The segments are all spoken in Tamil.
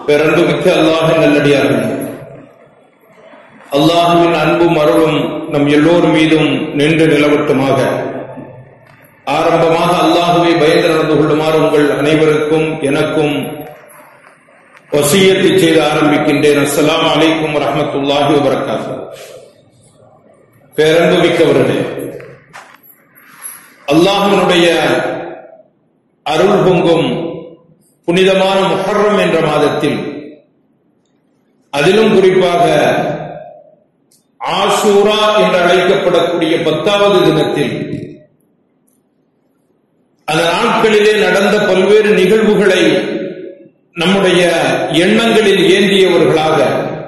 பிறந்துமிக்க அல்லாஹ் நல்லடியார்கள் அல்லாஹுவின் அன்பும் அருளும் நம் எல்லோர் மீதும் நின்று நிலவட்டுமாக ஆரம்பமாக அல்லாஹுவை பயந்து நடந்து கொள்ளுமாறு உங்கள் அனைவருக்கும் எனக்கும் வசியத்தை செய்து ஆரம்பிக்கின்றேன் அஸ்ஸலாமு அலைக்கும் வரஹ்மத்துல்லாஹி வபரகாத்து பேரன்பு மிக்கவர்களே அல்லாஹினுடைய அருள் பொங்கும் புனிதமான முஹர்ரம் என்ற மாதத்தில் அதிலும் குறிப்பாக ஆஷூரா என்று அழைக்கப்படக்கூடிய பத்தாவது தினத்தில் அந்த நாட்களிலே நடந்த பல்வேறு நிகழ்வுகளை நம்முடைய எண்ணங்களில் ஏந்தியவர்களாக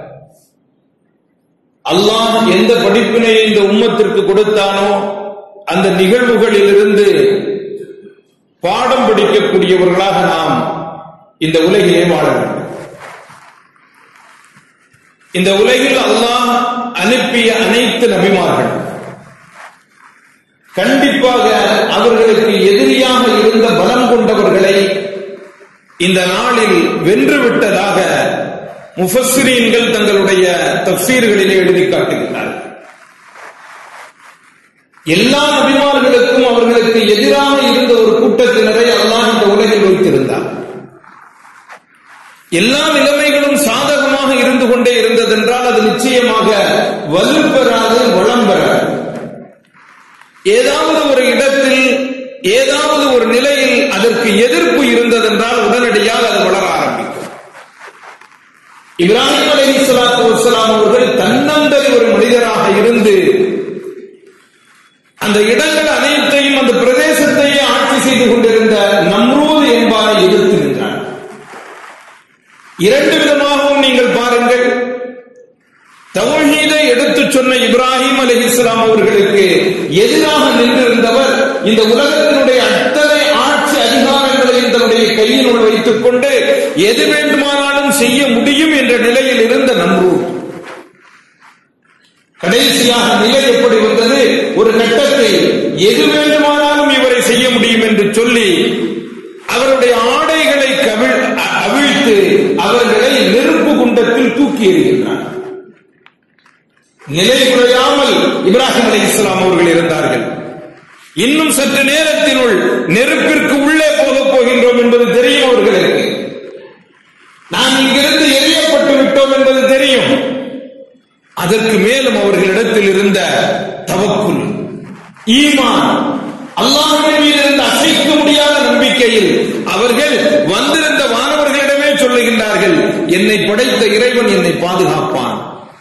அல்லாஹ் எந்த படிப்பினை இந்த உம்மத்திற்கு கொடுத்தானோ அந்த நிகழ்வுகளிலிருந்து பாடம் படிக்கக்கூடியவர்களாக நாம் இந்த உலகிலே வாழ வேண்டும் இந்த உலகில் அல்லாஹ் அனுப்பிய அனைத்து நபிமார்கள் கண்டிப்பாக அவர்களுக்கு எதிரியாக இருந்த பலம் கொண்டவர்களை இந்த நாளில் வென்றுவிட்டதாக முஃபஸ்ரீன்கள் தங்களுடைய தப்சீர்களிலே எழுதி காட்டுகிறார்கள் எல்லா நபிமார்களுக்கும் அவர்களுக்கு எதிராக இருந்த ஒரு கூட்டத்தினரை அல்லாஹ் இந்த உலகில் வைத்திருந்தார் எல்லா நிலைமைகளும் சாதகமாக இருந்து கொண்டே இருந்ததென்றால் அது நிச்சயமாக வலுப்பெறாது வளம் பெறாது ஏதாவது ஒரு இடத்தில் ஏதாவது ஒரு நிலையில் அதற்கு எதிர்ப்பு இருந்ததென்றால் உடனடியாக அது வளர ஆரம்பிக்கும் இப்ராஹிம் அலி சலாத்து வசலாம் அவர்கள் தன்னந்தரி ஒரு மனிதராக இருந்து அந்த இடங்கள் அனைத்தையும் அந்த பிரதேசத்தையே ஆட்சி செய்து கொண்டிருந்த நம்ரூத் என்பாரை எதிர்த்து நின்றார் இரண்டு விதமாகவும் நீங்கள் பாருங்கள் தௌஹீதை எடுத்து சொன்ன இப்ராஹிம் அலி இஸ்லாம் அவர்களுக்கு எதிராக நின்றிருந்தவர் இந்த உலகத்தினுடைய அத்தனை ஆட்சி அதிகாரங்களையும் தன்னுடைய கையில் வைத்துக் கொண்டு எது வேண்டுமானாலும் செய்ய முடியும் என்ற நிலையில் இருந்த நம்ரூத் கடைசியாக நிலை எப்படி வந்தது ஒரு கட்டத்தில் எது வேண்டுமானாலும் இவரை செய்ய முடியும் என்று சொல்லி அவருடைய ஆடைகளை கவிழ் அவிழ்த்து அவர்களை நெருப்பு குண்டத்தில் தூக்கி எறிகின்றார் நிலை குறையாமல் இப்ராஹிம் அலி இஸ்லாம் அவர்கள் இருந்தார்கள் இன்னும் சற்று நேரத்தினுள் நெருப்பிற்கு உள்ளே போகப் போகின்றோம் என்பது தெரியும் அவர்களுக்கு நாம் இங்கிருந்து எரியப்பட்டு விட்டோம் என்பது தெரியும் அதற்கு மேலும் அவர்களிடத்தில் இருந்த தவக்குள் ஈமான் அல்லாஹின் மீது இருந்த அசைக்க முடியாத நம்பிக்கையில் அவர்கள் வந்திருந்த வானவர்களிடமே சொல்லுகின்றார்கள் என்னை படைத்த இறைவன் என்னை பாதுகாப்பான்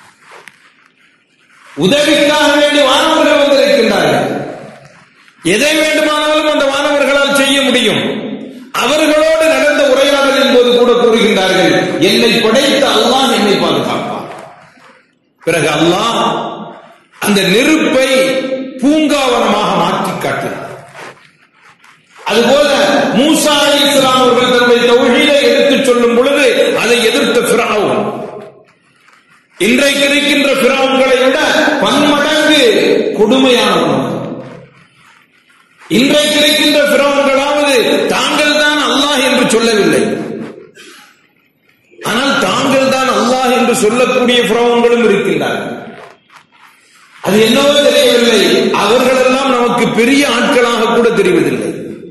உதவிக்காக வேண்டி வானவர்கள் வந்திருக்கின்றார்கள் எதை வேண்டுமானாலும் அந்த வானவர்களால் செய்ய முடியும் அவர்களோடு நடந்த உரையாடலின் போது கூட கூறுகின்றார்கள் என்னை படைத்த அல்லாஹ் என்னை பாதுகாப்பான் பிறகு அல்லாஹ் அந்த நெருப்பை பூங்காவனமாக மாற்றி காட்டினார் அதுபோல மூசா அலி இஸ்லாம் அவர்கள் தன்னுடைய தொழிலை எடுத்துச் சொல்லும் பொழுது அதை எதிர்த்த பிராவும் இன்றைக்கு இருக்கின்ற பிராவுகளை விட பன்மடங்கு கொடுமையானவர்கள் இன்றைக்கு இருக்கின்ற பிறவங்களாவது தாங்கள் தான் அல்லாஹ் என்று சொல்லவில்லை ஆனால் தாங்கள் தான் அல்லாஹ் என்று சொல்லக்கூடிய பிறவங்களும் இருக்கின்றார்கள் அது என்னவோ தெரியவில்லை அவர்களெல்லாம் நமக்கு பெரிய ஆட்களாக கூட தெரிவதில்லை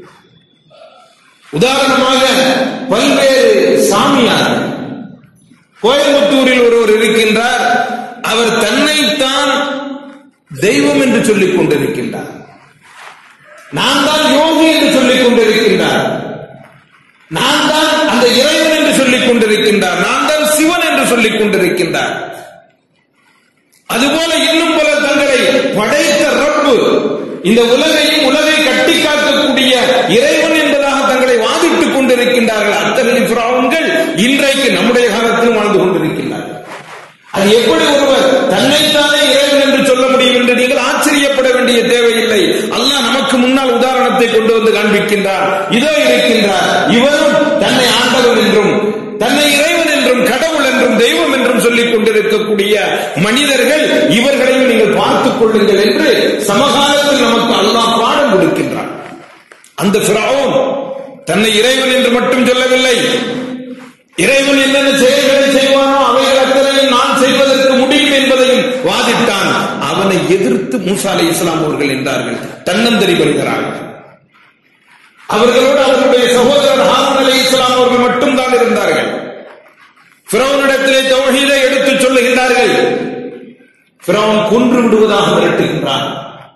உதாரணமாக பல்வேறு சாமியார் கோயம்புத்தூரில் ஒருவர் இருக்கின்றார் அவர் தன்னைத்தான் தெய்வம் என்று சொல்லிக் கொண்டிருக்கின்றார் நான் தான் யோகி என்று சொல்லிக் கொண்டிருக்கின்றார் நான் தான் அந்த இறைவன் என்று சொல்லிக் கொண்டிருக்கின்றார் நான் தான் சிவன் என்று சொல்லிக் கொண்டிருக்கின்றார் அதுபோல இன்னும் பல தங்களை படைத்த ரப்பு இந்த உலகையும் உலகை கட்டி காக்கக்கூடிய இறைவன் என்பதாக தங்களை வாதிட்டுக் கொண்டிருக்கின்றார்கள் அத்தகைய பிராவங்கள் இன்றைக்கு நம்முடைய காலத்தில் வாழ்ந்து கொண்டிருக்கின்றார்கள் அது எப்படி ஒருவர் தன்னைத்தானே இறைவன் என்று சொல்ல முடியும் என்று நீங்கள் ஆச்சரியப்பட வேண்டிய தேவையில்லை அல்லாஹ் நமக்கு முன்னால் உதாரணத்தை கொண்டு வந்து காண்பிக்கின்றார் இதோ இருக்கின்றார் இவரும் தன்னை ஆண்டவன் என்றும் தன்னை இறைவன் என்றும் கடவுள் என்றும் தெய்வம் என்றும் சொல்லிக் கொண்டிருக்கக்கூடிய மனிதர்கள் இவர்களையும் நீங்கள் பார்த்துக் கொள்ளுங்கள் என்று சமகாலத்தில் நமக்கு அல்லாஹ் பாடம் கொடுக்கின்றார் அந்த பிராவும் தன்னை இறைவன் என்று மட்டும் சொல்லவில்லை இறைவன் என்று என்னென்ன செயல்களை செய்வானோ அவைகள் அத்தனையும் நான் செய்வதற்கு முடியும் என்பதையும் வாதிட்டான் அவனை எதிர்த்து மூசா அலை இஸ்லாம் அவர்கள் என்றார்கள் தன்னந்தரி வருகிறார்கள் அவர்களோடு அவர்களுடைய சகோதரர் ஹாரூன் அலை இஸ்லாம் அவர்கள் மட்டும்தான் இருந்தார்கள் பிறவனிடத்திலே தௌஹீதை எடுத்துச் சொல்லுகின்றார்கள் பிறவன் கொன்று விடுவதாக மிரட்டுகின்றான்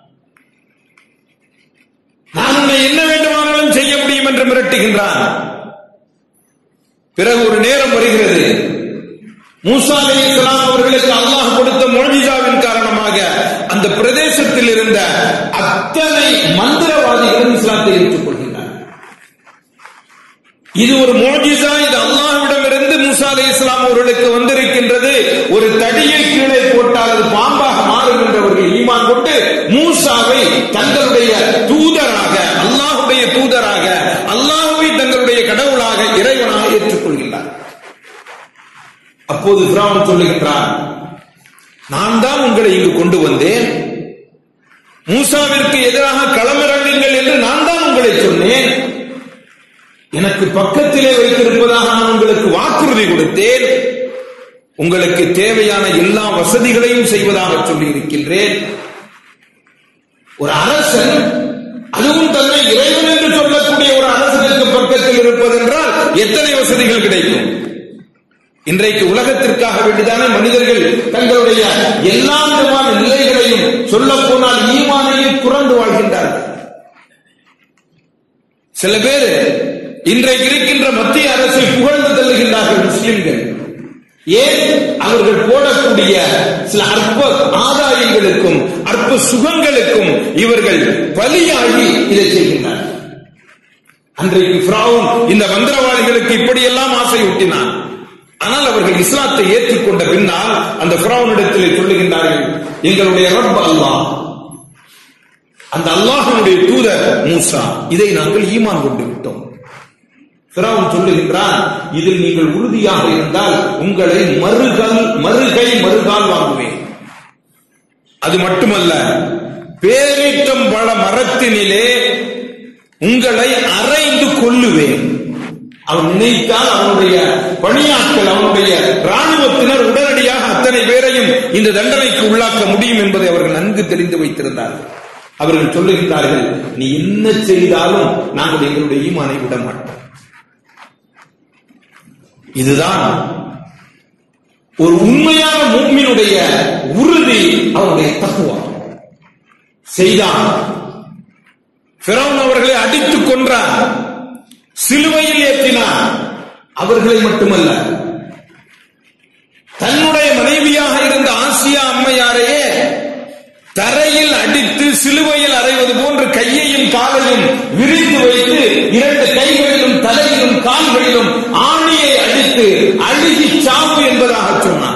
நான் உன்னை என்ன வேண்டுமானாலும் செய்ய முடியும் என்று மிரட்டுகின்றான் பிறகு ஒரு நேரம் வருகிறது மூசா அலி இஸ்லாம் அவர்களுக்கு அல்லாஹ் கொடுத்த மொழிஜாவின் காரணமாக அந்த பிரதேசத்தில் இருந்த அத்தனை மந்திரவாதிகளும் இஸ்லாத்தை ஏற்றுக்கொள்கின்றனர் இது ஒரு மோஜிசா இது அல்லாஹ்விடம் இருந்து மூசா அலி இஸ்லாம் அவர்களுக்கு வந்திருக்கின்றது ஒரு தடியை கீழே போட்டால் அது பாம்பாக மாறும் என்றவர்கள் ஈமான் கொண்டு மூசாவை தங்களுடைய தூதராக அல்லாஹுடைய தூதராக அல்லாஹுவை தங்களுடைய கடவுளாக இறைவனாக ஏற்றுக்கொள்கின்றார் அப்போது பிராமன் சொல்லுகின்றார் நான் தான் உங்களை இங்கு கொண்டு வந்தேன் மூசாவிற்கு எதிராக களமிறங்குங்கள் என்று நான் தான் உங்களை சொன்னேன் எனக்கு பக்கத்திலே வைத்திருப்பதாக நான் உங்களுக்கு வாக்குறுதி கொடுத்தேன் உங்களுக்கு தேவையான எல்லா வசதிகளையும் செய்வதாக சொல்லி இருக்கின்றேன் ஒரு அரசன் அதுவும் தன்னை இறைவன் என்று சொல்லக்கூடிய ஒரு அரசனுக்கு பக்கத்தில் இருப்பதென்றால் எத்தனை வசதிகள் கிடைக்கும் இன்றைக்கு உலகத்திற்காக வேண்டிதானே மனிதர்கள் தங்களுடைய எல்லா விதமான நிலைகளையும் சொல்ல போனால் ஈமானையும் குறந்து வாழ்கின்றார்கள் சில பேர் இன்றைக்கு இருக்கின்ற மத்திய அரசை புகழ்ந்து தள்ளுகின்றார்கள் முஸ்லிம்கள் ஏன் அவர்கள் போடக்கூடிய சில அற்ப ஆதாயங்களுக்கும் அற்ப சுகங்களுக்கும் இவர்கள் பலியாகி இதை செய்கின்றார்கள் அன்றைக்கு ஃபிரௌன் இந்த மந்திரவாதிகளுக்கு இப்படியெல்லாம் ஆசை ஊட்டினான் ஆனால் அவர்கள் இஸ்லாத்தை ஏற்றுக்கொண்ட பின்னால் அந்த ஃபிரௌனிடத்தில் சொல்லுகின்றார்கள் எங்களுடைய ரப் அல்லாஹ் அந்த அல்லாஹனுடைய தூதர் மூசா இதை நாங்கள் ஈமான் கொண்டு விட்டோம் பிறவன் சொல்லுகின்றான் இதில் நீங்கள் உறுதியாக இருந்தால் உங்களை மறுகால் மறுகை மறுகால் வாங்குவேன் அது மட்டுமல்ல பேரீட்டம் பழ மரத்தினிலே உங்களை அரைந்து கொல்லுவேன் அவன் நினைத்தால் அவனுடைய பணியாட்கள் அவனுடைய ராணுவத்தினர் உடனடியாக அத்தனை பேரையும் இந்த தண்டனைக்கு உள்ளாக்க முடியும் என்பதை அவர்கள் நன்கு தெரிந்து வைத்திருந்தார்கள் அவர்கள் சொல்லுகின்றார்கள் நீ என்ன செய்தாலும் நாங்கள் எங்களுடைய ஈமானை விட மாட்டோம் இதுதான் ஒரு உண்மையான மூமினுடைய உறுதி அவனுடைய தத்துவா செய்தான் பிறவன் அவர்களை அடித்துக் கொன்றார் சிலுவையில் ஏற்றினார் அவர்களை மட்டுமல்ல தன்னுடைய மனைவியாக இருந்த ஆசியா அம்மையாரையே தரையில் அடித்து சிலுவையில் அறைவது போன்று கையையும் காலையும் விரித்து வைத்து இரண்டு கைகளிலும் தலையிலும் கால்களிலும் ஆணியை அடித்து அழுகி சாவு என்பதாக சொன்னார்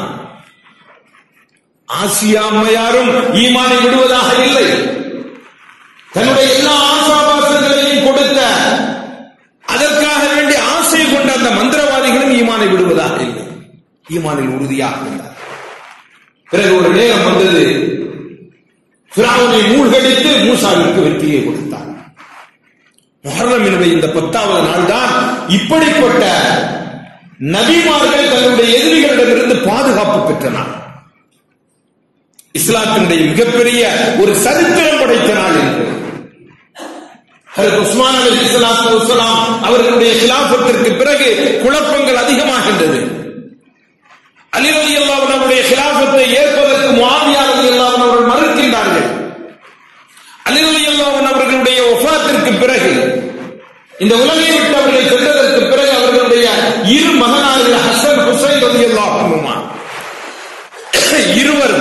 ஆசியா அம்மையாரும் ஈமானை விடுவதாக இல்லை தன்னுடைய எல்லா ஆசாபாசங்களையும் கொடுத்த அதற்காக வேண்டி ஆசை கொண்ட அந்த மந்திரவாதிகளும் ஈமானை விடுவதாக இல்லை ஈமானில் உறுதியாக இருந்தார் பிறகு ஒரு நேரம் வந்தது பிராவுனை மூழ்கடித்து மூசாவிற்கு வெற்றியை கொடுத்தார் முஹர்ரமினுடைய இந்த பத்தாவது நாள் தான் இப்படிப்பட்ட நபிமார்கள் தன்னுடைய எதிரிகளிடமிருந்து பாதுகாப்பு பெற்ற நாள் இஸ்லாத்தினுடைய மிகப்பெரிய ஒரு சரித்திரம் படைத்த நாள் என்று ஹரத் உஸ்மான் அலி இஸ்லாத்து வசலாம் அவர்களுடைய கிலாபத்திற்கு பிறகு குழப்பங்கள் அதிகமாகின்றது அலி அலி அல்லாவுடைய கிலாபத்தை ஏற்பதற்கு முஆவியா அலி அல்லாஹ் அவர்கள் மறுக்கின்றார்கள் அலி அலி அல்லாஹ் அவர்களுடைய ஒஃபாத்திற்கு பிறகு இந்த உலகை விட்டு அவர்களை சென்றதற்கு பிறகு அவர்களுடைய இரு மகனார்கள் ஹசன் ஹுசைன் அலி அல்லாஹ் இருவர்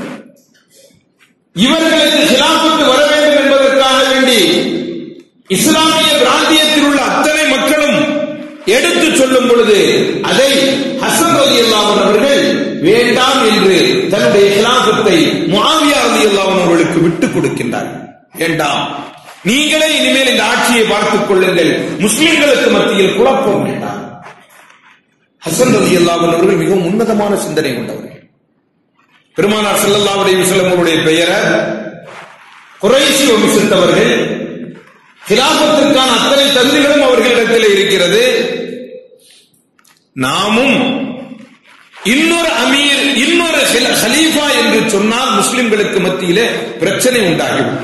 இவர்களுக்கு ஹிலாபத்து வர வேண்டும் என்பதற்காக வேண்டி இஸ்லாமிய பிராந்தியத்தில் உள்ள அத்தனை மக்களும் எடுத்து சொல்லும் பொழுது அதை ஹசன் அலி அல்லாஹன் அவர்கள் வேண்டாம் என்று தன்னுடைய கிலாபத்தை முஆவியா அலி அல்லாஹன் அவர்களுக்கு விட்டுக் கொடுக்கின்றார் வேண்டாம் நீங்களே இனிமேல் இந்த ஆட்சியை பார்த்துக் கொள்ளுங்கள் முஸ்லிம்களுக்கு மத்தியில் குழப்பம் வேண்டாம் ஹசன் அலி அல்லாஹன் அவர்கள் மிகவும் உன்னதமான சிந்தனை கொண்டவர்கள் பெருமானார் ஸல்லல்லாஹு அலைஹி வஸல்லம் அவருடைய பெயரை குறைசி வம்சத்தவர்கள் கிலாபத்திற்கான அத்தனை தகுதிகளும் அவர்களிடத்தில் இருக்கிறது நாமும் இன்னொரு அமீர் இன்னொரு ஹில- ஹலீஃபா என்று சொன்னால் முஸ்லிம்களுக்கு மத்தியிலே பிரச்சனை உண்டாகிவிடும்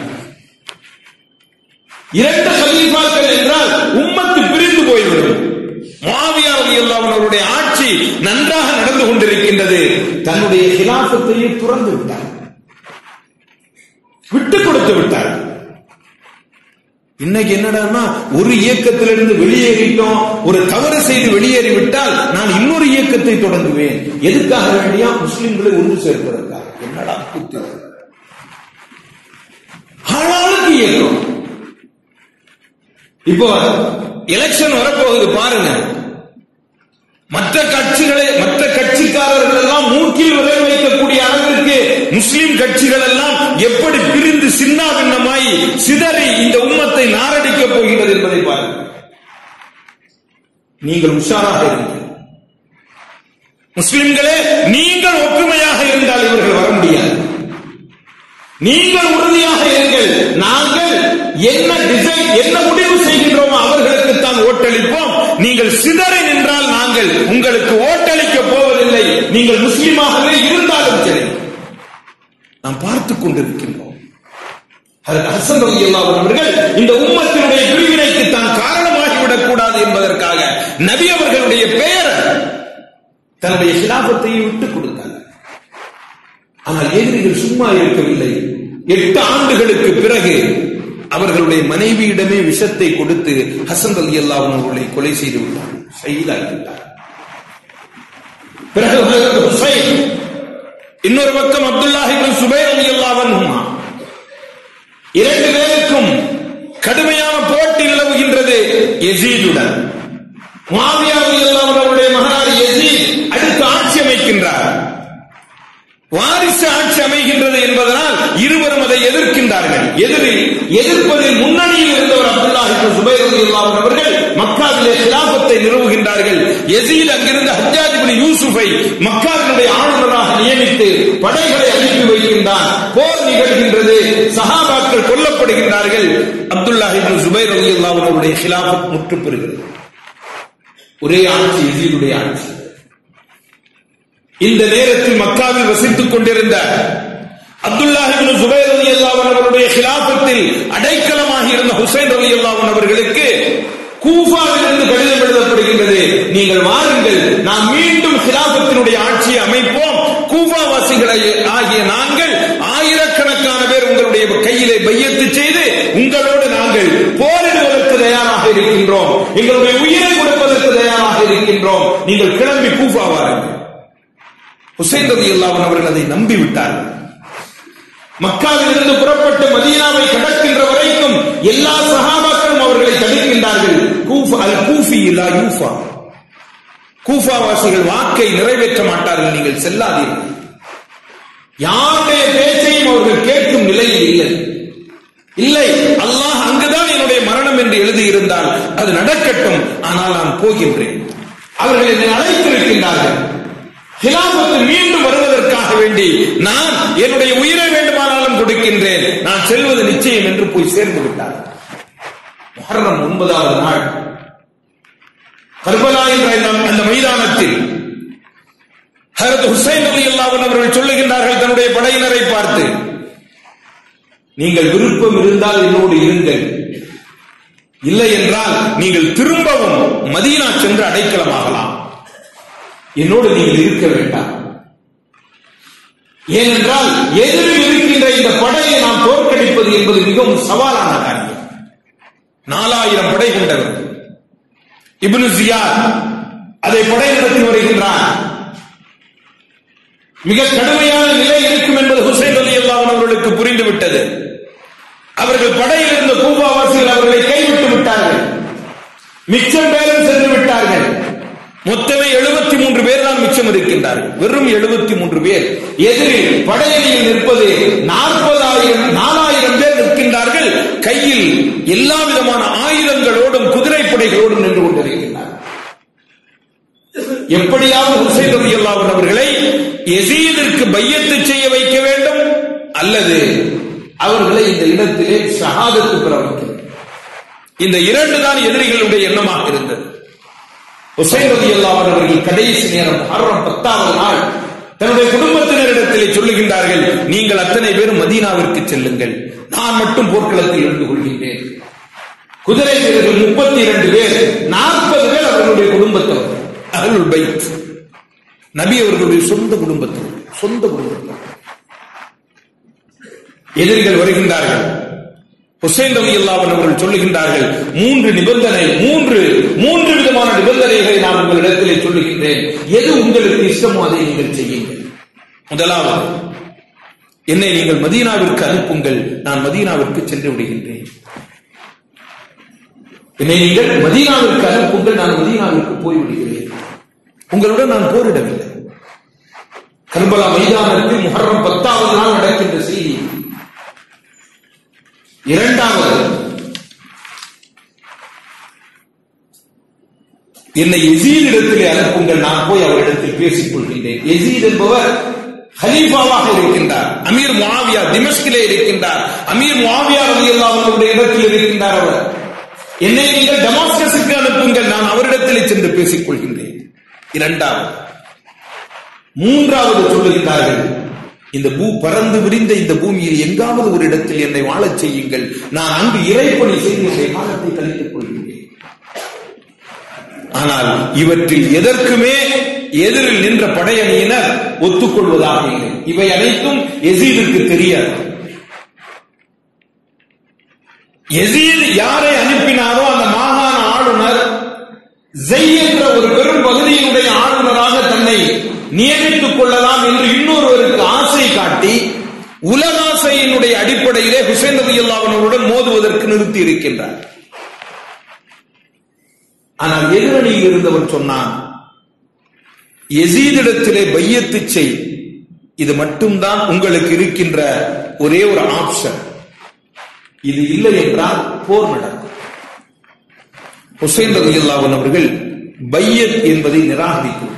இரண்டு ஹலீஃபாக்கள் என்றால் உம்மத்து பிரிந்து போய்விடும் முஆவியா ரலியல்லாஹு அவருடைய ஆட்சி நன்றாக நடந்து கொண்டிருக்கின்றது தன்னுடைய ஹிலாஃபத்தையே துறந்து விட்டார் விட்டு கொடுத்து விட்டார் இன்னைக்கு என்னடான்னா ஒரு இயக்கத்திலிருந்து வெளியேறிட்டோம் ஒரு தவறு செய்து வெளியேறிவிட்டால் நான் இன்னொரு இயக்கத்தை தொடங்குவேன் எதுக்காக வேண்டியா முஸ்லிம்களை ஒன்று சேர்ப்பதற்காக என்னடா கூத்து ஆளாளுக்கு இயக்கம் இப்போ எலெக்ஷன் வரப்போகுது பாருங்க மற்ற கட்சிகளை மற்ற கட்சிக்காரர்கள் எல்லாம் மூக்கில் விரல் வைக்கக்கூடிய அளவிற்கு முஸ்லிம் கட்சிகள் எல்லாம் எப்படி பிரிந்து சின்ன பின்னமாய் சிதறி இந்த உம்மத்தை நாரடிக்கப் போகிறது என்பதை பாருங்கள் நீங்கள் உஷாராக இருங்கள் முஸ்லிம்களே நீங்கள் ஒற்றுமையாக இருந்தால் இவர்கள் வர முடியாது நீங்கள் உறுதியாக இருங்கள் நாங்கள் என்ன டிசைன் என்ன முடிவு செய்கின்றோமோ அவர்களுக்கு தான் ஓட்டளிப்போம் நீங்கள் சிதறி நின்றால் நாங்கள் உங்களுக்கு ஓட்டளிக்க போவதில்லை நீங்கள் முஸ்லிமாகவே இருந்தாலும் சரி நாம் பார்த்துக் கொண்டிருக்கின்றோம் அதற்கு ஹசன் ரலியல்லாஹு அன்ஹு அவர்கள் இந்த உம்மத்தினுடைய பிரிவினைக்கு தான் காரணமாகிவிடக் கூடாது என்பதற்காக நபி அவர்களுடைய பெயர் தன்னுடைய சிலாபத்தையே விட்டுக் கொடுத்தார் ஆனால் எதிரிகள் சும்மா இருக்கவில்லை எட்டு ஆண்டுகளுக்கு பிறகு அவர்களுடைய மனைவியிடமே விஷத்தை கொடுத்து ஹசன் அலி அல்லாஹ் அவர்களை கொலை செய்து விட்டார் ஷஹீதாகிவிட்டார் பிறகு ஹஜரத் ஹுசைன் இன்னொரு பக்கம் அப்துல்லாஹ் இப்னு சுபைர் அலி அல்லாஹ் இரண்டு பேருக்கும் கடுமையான போட்டி நிலவுகின்றது எசீதுடன் முஆவியா ரலியல்லாஹு அன்ஹு அவருடைய மகனார் யசீத் அடுத்து ஆட்சி அமைக்கின்றார் வாரிசு ஆட்சி அமைகின்றது என்பதனால் இருவரும் அதை எதிர்க்கின்றார்கள் எதிரி எதிர்ப்பதில் முன்னணியில் இருந்தவர் அப்துல்லாஹ் இப்னு சுபைர் ரலியல்லாஹு அன்ஹு அவர்கள் மக்காவிலே கிலாபத்தை நிறுவுகின்றார்கள் யசீத் அங்கிருந்து ஹஜ்ஜாஜ் இப்னு யூசுஃபை மக்காவினுடைய ஆளுநராக நியமித்து படைகளை அனுப்பி வைக்கின்றார் போர் நிகழ்கின்றது சஹாபாக்கள் கொல்லப்படுகின்றார்கள் அப்துல்லாஹ் இப்னு சுபைர் ரலியல்லாஹு அன்ஹு அவருடைய கிலாபத் முற்று பெறுகிறது ஒரே ஆட்சி எசீதுடைய ஆட்சி இந்த நேரத்தில் மக்காவில் வசித்துக் கொண்டிருந்த அப்துல்லாஹ் இப்னு சுபைர் ரலியல்லாஹு அன்ஹு அவருடைய கிலாபத்தில் அடைக்கலமாக இருந்த ஹுசைன் ரலியல்லாஹு அன்ஹு அவர்களுக்கு கூஃபாவிலிருந்து கடிதம் எழுதப்படுகின்றது நீங்கள் வாருங்கள் நாம் மீண்டும் கிலாபத்தினுடைய ஆட்சியை அமைப்போம் கூஃபாவாசிகளை ஆகிய நாங்கள் ஆயிரக்கணக்கான பேர் உங்களுடைய கையிலே பையத்து செய்து உங்களோடு நாங்கள் போரிடுவதற்கு தயாராக இருக்கின்றோம் எங்களுடைய உயிரை கொடுப்பதற்கு தயாராக இருக்கின்றோம் நீங்கள் கிளம்பி கூஃபா வாருங்கள் ஹுசைன் ரதி அவர்கள் அதை நம்பி விட்டார்கள் மக்காவில் இருந்து புறப்பட்டு மதீனாவை கடக்கின்ற வரைக்கும் எல்லா சஹாபாக்களும் அவர்களை தடுக்கின்றார்கள் கூஃபா அல் கூஃபி இல்லா யூஃபா கூஃபாவாசிகள் வாக்கை நிறைவேற்ற மாட்டார்கள் நீங்கள் செல்லாதீர்கள் யாருடைய பேச்சையும் அவர்கள் கேட்கும் நிலையில் இல்லை இல்லை அல்லாஹ் அங்குதான் என்னுடைய மரணம் என்று எழுதியிருந்தால் அது நடக்கட்டும் ஆனால் நான் போகின்றேன் அவர்கள் என்னை அழைத்திருக்கின்றார்கள் ஹிலாபத்து மீண்டும் வருவதற்காக வேண்டி நான் என்னுடைய உயிரை வேண்டுமானாலும் கொடுக்கின்றேன் நான் செல்வது நிச்சயம் என்று போய் சேர்ந்து விட்டார் முஹர்ரம் ஒன்பதாவது நாள் கர்பலா என்ற இந்த- அந்த மைதானத்தில் ஹரத் ஹுசைன் அலி அவர்கள் சொல்லுகின்றார்கள் தன்னுடைய படையினரை பார்த்து நீங்கள் விருப்பம் இருந்தால் என்னோடு இருங்கள் இல்லை என்றால் நீங்கள் திரும்பவும் மதீனா சென்று அடைக்கலமாகலாம் என்னோடு நீங்கள் இருக்க வேண்டாம் ஏனென்றால் எதிரில் இருக்கின்ற இந்த படையை நாம் தோற்கடிப்பது என்பது மிகவும் சவாலான காரியம் நாலாயிரம் படை கொண்டவர் இப்னு ஜியாத் அதை படை நடத்தி வருகின்றார் மிக கடுமையான நிலை இருக்கும் என்பது ஹுசைன் அலி அல்லாஹ் அவர்களுக்கு புரிந்துவிட்டது அவர்கள் படையில் இருந்த கூபாவாசிகள் அவர்களை கைவிட்டு விட்டார்கள் மிச்சம் பேரும் சென்று விட்டார்கள் மொத்தமே எழுபத்தி மூன்று பேர் தான் மிச்சம் இருக்கின்றார்கள் வெறும் எழுபத்தி மூன்று பேர் எதிரில் படையணியில் நிற்பது நாற்பதாயிரம் நாலாயிரம் பேர் நிற்கின்றார்கள் கையில் எல்லா விதமான ஆயுதங்களோடும் குதிரைப்படைகளோடும் நின்று கொண்டிருக்கின்றார்கள் எப்படியாவது ஹுசைன் ரலியல்லாஹு அன்ஹு அவர்களை எசீதிற்கு பையத்து செய்ய வைக்க வேண்டும் அல்லது அவர்களை இந்த இடத்திலே ஷஹாதத்து பெற வைக்க வேண்டும். இந்த இரண்டு தான் எதிரிகளுடைய எண்ணமாக இருந்தது ஹுசைன் ரதி அவர்கள் கடைசி நேரம் முஹர்ரம் பத்தாவது நாள் தன்னுடைய குடும்பத்தினரிடத்திலே சொல்லுகின்றார்கள் நீங்கள் அத்தனை பேரும் மதீனாவிற்கு செல்லுங்கள் நான் மட்டும் போர்க்களத்தில் இருந்து கொள்கின்றேன் குதிரை வீரர்கள் முப்பத்தி இரண்டு பேர் நாற்பது பேர் அவர்களுடைய குடும்பத்தவர் அகலுல் பைத் நபி அவர்களுடைய சொந்த குடும்பத்தவர் சொந்த குடும்பத்தவர் எதிரிகள் வருகின்றார்கள் ஹுசைன் ரவி அல்லாவன் அவர்கள் சொல்லுகின்றார்கள் மூன்று நிபந்தனை மூன்று மூன்று விதமான நிபந்தனைகளை நான் உங்களிடத்திலே சொல்லுகின்றேன் எது உங்களுக்கு இஷ்டமோ அதை நீங்கள் செய்யுங்கள் முதலாவது என்னை நீங்கள் மதீனாவிற்கு அனுப்புங்கள் நான் மதீனாவிற்கு சென்று விடுகின்றேன் என்னை நீங்கள் மதீனாவிற்கு அனுப்புங்கள் நான் மதீனாவிற்கு போய் விடுகிறேன் உங்களுடன் நான் போரிடவில்லை கர்பலா மைதானத்தில் முஹர்ரம் பத்தாவது நாள் நடக்கின்ற செய்தி இரண்டாவது என்னை எசீத் இடத்திலே அனுப்புங்கள் நான் போய் அவரிடத்தில் பேசிக் கொள்கின்றேன் எசீத் என்பவர் ஹலீஃபாவாக இருக்கின்றார் அமீர் முஆவியா திமஷ்கிலே இருக்கின்றார் அமீர் முஆவியா ரலியல்லாஹு அவருடைய இடத்தில் இருக்கின்றார் அவர் என்னை நீங்கள் டமாஸ்கஸுக்கு அனுப்புங்கள் நான் அவரிடத்திலே சென்று பேசிக் கொள்கின்றேன் இரண்டாவது மூன்றாவது சொல்லுகின்றார்கள் இந்த பூ பறந்து விரிந்த இந்த பூமியில் எங்காவது ஒரு இடத்தில் என்னை வாழச் செய்யுங்கள் நான் அங்கு இறைப்பணி செய்து என்னுடைய காலத்தை கழித்துக் கொள்கின்றேன் ஆனால் இவற்றில் எதற்குமே எதிரில் நின்ற படையணியினர் ஒத்துக்கொள்வதாக இல்லை இவை அனைத்தும் எசீதுக்கு தெரியாது எசீத் யாரை அனுப்பினாரோ அந்த மாகாண ஆளுநர் ஜெய் என்ற ஒரு பெரும் பகுதியினுடைய ஆளுநராக தன்னை நியமித்துக் கொள்ளலாம் என்று இன்னொருவருக்கு ஆசை காட்டி உலகாசையினுடைய அடிப்படையிலே ஹுசைன் ரவி அவர்களுடன் மோதுவதற்கு நிறுத்தி இருக்கின்றார் ஆனால் எதிரணியில் இருந்தவர் சொன்னான் எசீதிடத்திலே பையத்து செய் இது மட்டும்தான் உங்களுக்கு இருக்கின்ற ஒரே ஒரு ஆப்ஷன் இது இல்லை என்றால் போர் நடக்கும் ஹுசைன் ரவி அவர்கள் பையத் என்பதை நிராகரித்துள்ளார்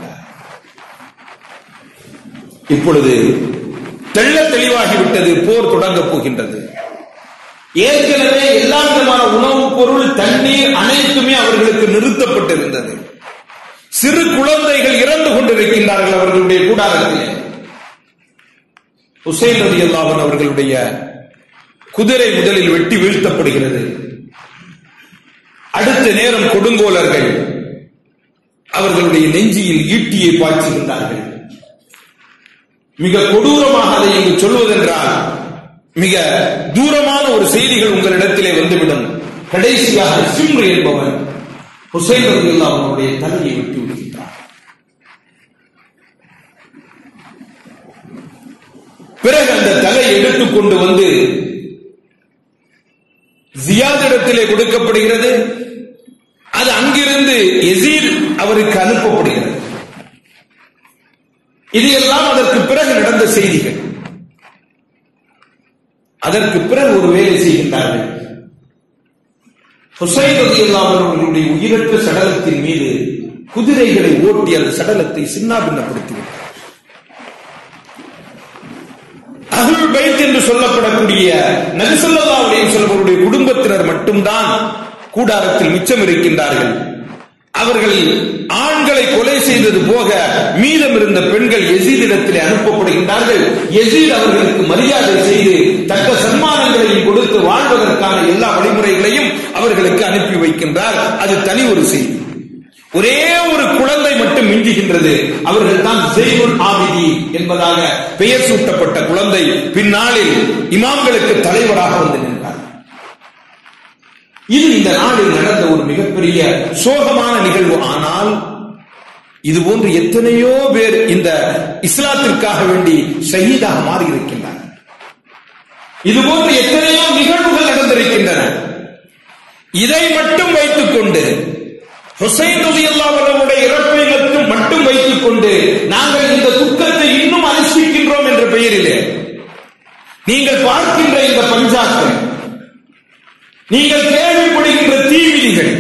இப்பொழுது தெள்ள தெளிவாகிவிட்டது போர் தொடங்கப் போகின்றது ஏற்கனவே எல்லா விதமான உணவுப் பொருள் தண்ணீர் அனைத்துமே அவர்களுக்கு நிறுத்தப்பட்டிருந்தது சிறு குழந்தைகள் இறந்து கொண்டிருக்கின்றார்கள் அவர்களுடைய கூடாரத்திலே ஹுசைன் ரதி அல்லாஹன் அவர்களுடைய குதிரை முதலில் வெட்டி வீழ்த்தப்படுகிறது அடுத்த நேரம் கொடுங்கோலர்கள் அவர்களுடைய நெஞ்சியில் ஈட்டியை பாய்ச்சுகின்றார்கள் மிக கொடூரமாக அதை இங்கு சொல்வதென்றால் மிக தூரமான ஒரு செய்திகள் உங்களிடத்திலே வந்துவிடும் கடைசியாக சிம்ரு என்பவன் ஹுசைன் ரதியுல்லா அவனுடைய தலையை வெட்டி விடுகின்றார் பிறகு அந்த தலையை எடுத்துக்கொண்டு வந்து ஜியாதிடத்திலே கொடுக்கப்படுகிறது அது அங்கிருந்து எசீர் அவருக்கு அனுப்பப்படுகிறது இது எல்லாம் அதற்கு பிறகு நடந்த செய்திகள் அதற்கு பிறகு ஒரு வேலை செய்கின்றார்கள் ஹுசைன் ரதியுல்லா அவர்களுடைய உயிரற்ற சடலத்தின் மீது குதிரைகளை ஓட்டி அந்த சடலத்தை சின்னாபின்னப்படுத்திவிட்டார் அகுல் பைத் என்று சொல்லப்படக்கூடிய நபிசல்லாவுடைய சொல்லவருடைய குடும்பத்தினர் மட்டும்தான் கூடாரத்தில் மிச்சம் இருக்கின்றார்கள் அவர்கள் ஆண்களை கொலை செய்தது போக மீதம் இருந்த பெண்கள் எசீதிடத்திலே அனுப்பப்படுகின்றார்கள் எசீத் அவர்களுக்கு மரியாதை செய்து தக்க சன்மானங்களையும் கொடுத்து வாழ்வதற்கான எல்லா வழிமுறைகளையும் அவர்களுக்கு அனுப்பி வைக்கின்றார் அது தனி ஒரு செய்தி ஒரே ஒரு குழந்தை மட்டும் மிஞ்சுகின்றது அவர்கள் தான் ஜெய்னுல் ஆபிதி என்பதாக பெயர் சூட்டப்பட்ட குழந்தை பின்னாளில் இமாம்களுக்கு தலைவராக வந்து நின்றார் இது இந்த நாளில் நடந்த ஒரு மிகப்பெரிய சோகமான நிகழ்வு ஆனால் இது போன்று எத்தனையோ பேர் இந்த இஸ்லாத்திற்காக வேண்டி ஷஹீதாக மாறி இருக்கின்றனர் இது போன்று எத்தனையோ நிகழ்வுகள் நடந்திருக்கின்றன இதை மட்டும் வைத்துக் கொண்டு ஹுசைன் ரலியல்லாஹுடைய இறப்பை மட்டும் மட்டும் வைத்துக் கொண்டு நாங்கள் இந்த துக்கத்தை இன்னும் அனுஷ்டிக்கின்றோம் என்ற பெயரிலே நீங்கள் பார்க்கின்ற இந்த பஞ்சாக்கள் நீங்கள் கேள்விப்படுகின்ற தீவிதிகள்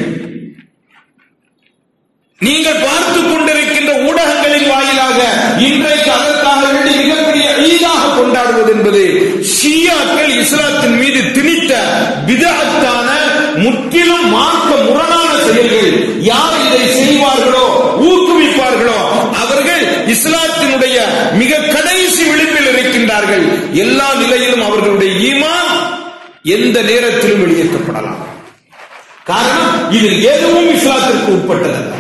நீங்கள் பார்த்துக் கொண்டிருக்கின்ற ஊடகங்களின் வாயிலாக இன்றைக்கு அதற்காக வேண்டி மிகப்பெரிய ஈதாக கொண்டாடுவது என்பது ஷியாக்கள் இஸ்லாத்தின் மீது திணித்த விதத்தான முற்றிலும் மார்க்க முரணான செயல்கள் யார் இதை செய்வார்களோ இஸ்லாத்தினுடைய மிக கடைசி விளிம்பில் இருக்கின்றார்கள் எல்லா நிலையிலும் அவர்களுடைய ஈமான் எந்த நேரத்திலும் வெளியேற்றப்படலாம் காரணம் இதில் எதுவும் இஸ்லாத்திற்கு உட்பட்டதல்ல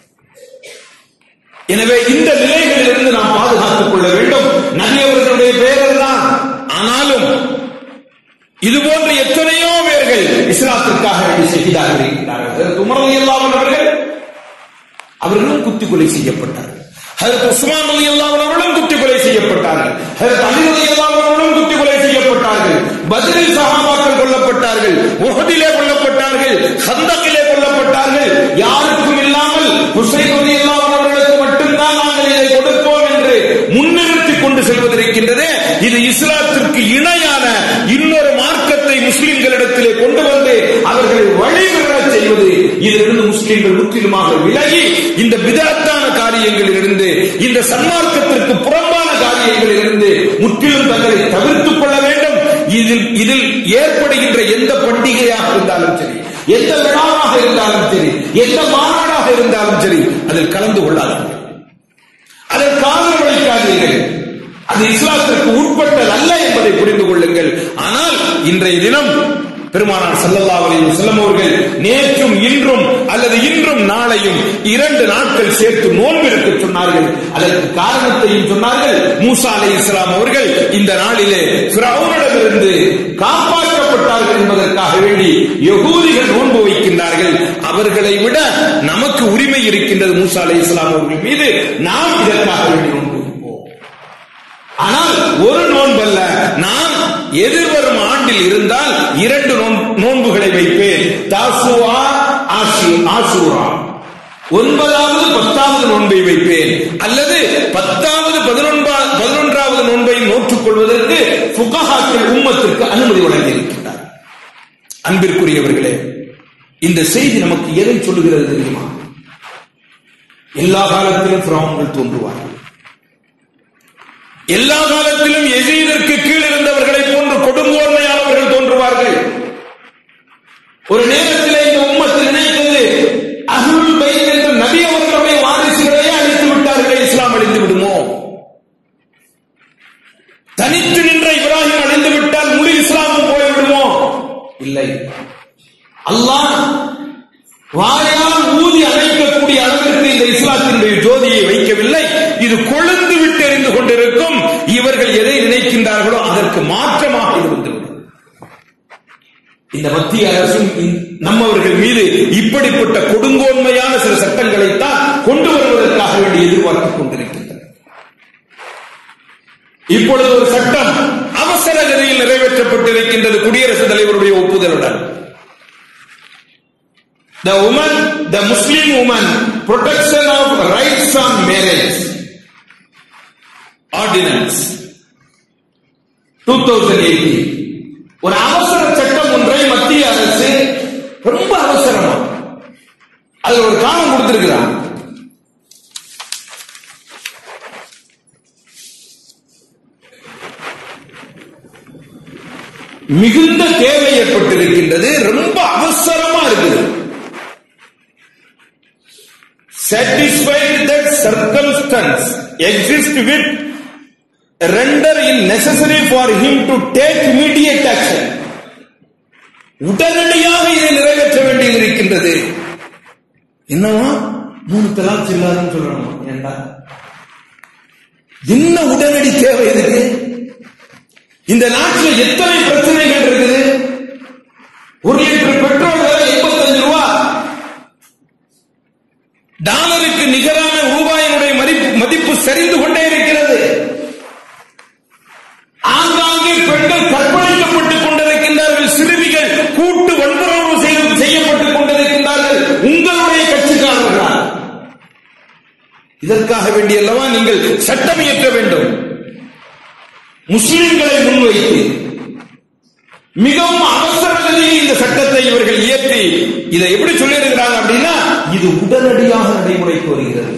எனவே இந்த நிலைகளிலிருந்து நாம் பாதுகாத்துக் கொள்ள வேண்டும் நபி அவர்களுடைய பெயர்கள் தான் ஆனாலும் இது போன்ற எத்தனையோ பேர்கள் இஸ்லாத்திற்காக வேண்டி செய்தாக இருக்கிறார்கள் உமரது இல்லாமல் அவர்கள் அவர்களும் குத்தி கொலை செய்யப்பட்டார்கள் ஹதரத் உஸ்மான் அலி அவர்களும் குத்தி கொலை செய்யப்பட்டார்கள் ஹதரத் அலி அலி அவர்களும் குத்தி கொலை செய்யப்பட்டார்கள் பதிலில் சகாபாக்கள் கொல்லப்பட்டார்கள் உஹதிலே கொல்லப்பட்டார்கள் ஹந்தக்கிலே கொல்லப்பட்டார்கள் யாருக்கும் இல்லாமல் ஹுசைன் அலி அவர்களுக்கு மட்டும்தான் நாங்கள் இதை கொடுப்போம் என்று முன்னிறுத்திக் கொண்டு செல்வதற்கின்றதே இது இஸ்லாத்திற்கு இணையான இன்னொரு மார்க்கத்தை முஸ்லிம்களிடத்திலே கொண்டு வந்து அவர்களை வழிபெற செய்வது இதிலிருந்து முஸ்லிம்கள் முற்றிலுமாக விலகி இந்த விதத்தான காரியங்களில் இருந்து இந்த சன்மார்க்கத்திற்கு புறம்பான காரியங்களில் இருந்து முற்றிலும் தங்களை தவிர்த்துக் கொள்ள வேண்டும் இதில் இதில் ஏற்படுகின்ற எந்த பண்டிகையாக இருந்தாலும் சரி எந்த விழாவாக இருந்தாலும் சரி எந்த மாநாடாக இருந்தாலும் சரி அதில் கலந்து கொள்ளாதீர்கள் அதற்கு ஆதரவு அளிக்காதீர்கள் அது இஸ்லாத்திற்கு உட்பட்டது அல்ல என்பதை புரிந்து கொள்ளுங்கள் ஆனால் இன்றைய தினம் பெருமானார் சல்லல்லா அலைஹி வஸல்லம் அவர்கள் நேற்றும் இன்றும் அல்லது இன்றும் நாளையும் இரண்டு நாட்கள் சேர்த்து நோன்பு இருக்க சொன்னார்கள் அதற்கு காரணத்தையும் சொன்னார்கள் மூசா அலை இஸ்லாம் அவர்கள் இந்த நாளிலே ஃபிரௌனிடமிருந்து காப்பாற்றப்பட்டார்கள் என்பதற்காக வேண்டி யகூதிகள் நோன்பு வைக்கின்றார்கள் அவர்களை விட நமக்கு உரிமை இருக்கின்றது மூசா அலை இஸ்லாம் அவர்கள் மீது நாம் இதற்காக வேண்டி நோன்பு வைப்போம் ஆனால் ஒரு நோன்பல்ல நான் எதிர்வரும் ஆண்டில் இருந்தால் இரண்டு நோன்புகளை வைப்பேன் தாசுவா ஆஷி ஆசூரா ஒன்பதாவது பத்தாவது நோன்பை வைப்பேன் அல்லது பத்தாவது பதினொன்பா பதினொன்றாவது நோன்பை நோற்றுக் கொள்வதற்கு புகஹாக்கள் உம்மத்திற்கு அனுமதி வழங்கியிருக்கிறார் அன்பிற்குரியவர்களே இந்த செய்தி நமக்கு எதை சொல்லுகிறது தெரியுமா எல்லா காலத்திலும் பிராமங்கள் தோன்றுவார்கள் எல்லா காலத்திலும் எசீதற்கு கீழ் இருந்தவர்களை போன்று கொடுங்கோன்மையானவர்கள் தோன்றுவார்கள் ஒரு நேரத்தில் இந்த உம்மத்து நினைத்தது அகுல் பைத் என்ற நபி அவர்களுடைய வாரிசுகளையே அழித்து விட்டார்களே இஸ்லாம் அழிந்து விடுமோ தனித்து நின்ற இப்ராஹிம் அழிந்து விட்டால் முழு இஸ்லாமும் போய்விடுமோ இல்லை அல்லாஹ் வாயால் ஊதி அணைக்கக்கூடிய அளவிற்கு இந்த இஸ்லாத்தினுடைய ஜோதியை வைக்கவில்லை இது கொழுந்து விட்டு எறிந்து கொண்டிருக்கும் இவர்கள் எதை நினைக்கின்றார்களோ அதற்கு மாற்றமாக இது வந்துவிடும் இந்த மத்திய அரசும் நம்மவர்கள் மீது இப்படிப்பட்ட கொடுங்கோன்மையான சில சட்டங்களைத்தான் கொண்டு வருவதற்காக வேண்டி எதிர்பார்த்துக் கொண்டிருக்கின்றனர் இப்பொழுது ஒரு சட்டம் அவசர கதியில் நிறைவேற்றப்பட்டிருக்கின்றது குடியரசுத் தலைவருடைய ஒப்புதலுடன் the woman, the Muslim woman, protection of rights on marriage, ordinance, 2018. ஒரு அவசர சட்டம் ஒன்றை மத்திய அரசு ரொம்ப அவசரமா அதுல ஒரு காலம் கொடுத்திருக்கிறான் மிகுந்த தேவை ஏற்பட்டிருக்கின்றது ரொம்ப அவசரமா இருக்குது satisfied that circumstance exist with render it necessary for him to take immediate action உடனடியாக இதை நிறைவேற்ற வேண்டியது இருக்கின்றது என்னவா மூணு தலாக் இல்லாதுன்னு சொல்லணும் ஏண்டா என்ன உடனடி தேவை இதுக்கு இந்த நாட்டில் எத்தனை பிரச்சனைகள் இருக்குது ஒரு லிட்டர் பெட்ரோல் விலை எண்பத்தஞ்சு ரூபா டாலருக்கு நிகரான ரூபாயினுடைய மதிப்பு சரிந்து கொண்டே இருக்கிறது ஆங்காங்கே பெண்கள் கற்பழிக்கப்பட்டுக் கொண்டிருக்கின்றார்கள் சிறுமிகள் கூட்டு வன்புறவு செய்யப்பட்டுக் கொண்டிருக்கின்றார்கள் உங்களுடைய கட்சிக்காரர்களா இதற்காக வேண்டிய அல்லவா நீங்கள் சட்டம் இயற்ற வேண்டும் முஸ்லிம்களை முன்வைத்து மிகவும் அவசர கதியில் இந்த சட்டத்தை இவர்கள் இயற்றி இதை எப்படி சொல்லியிருக்கிறாங்க அப்படின்னா இது உடனடியாக நடைமுறைக்கு வருகிறது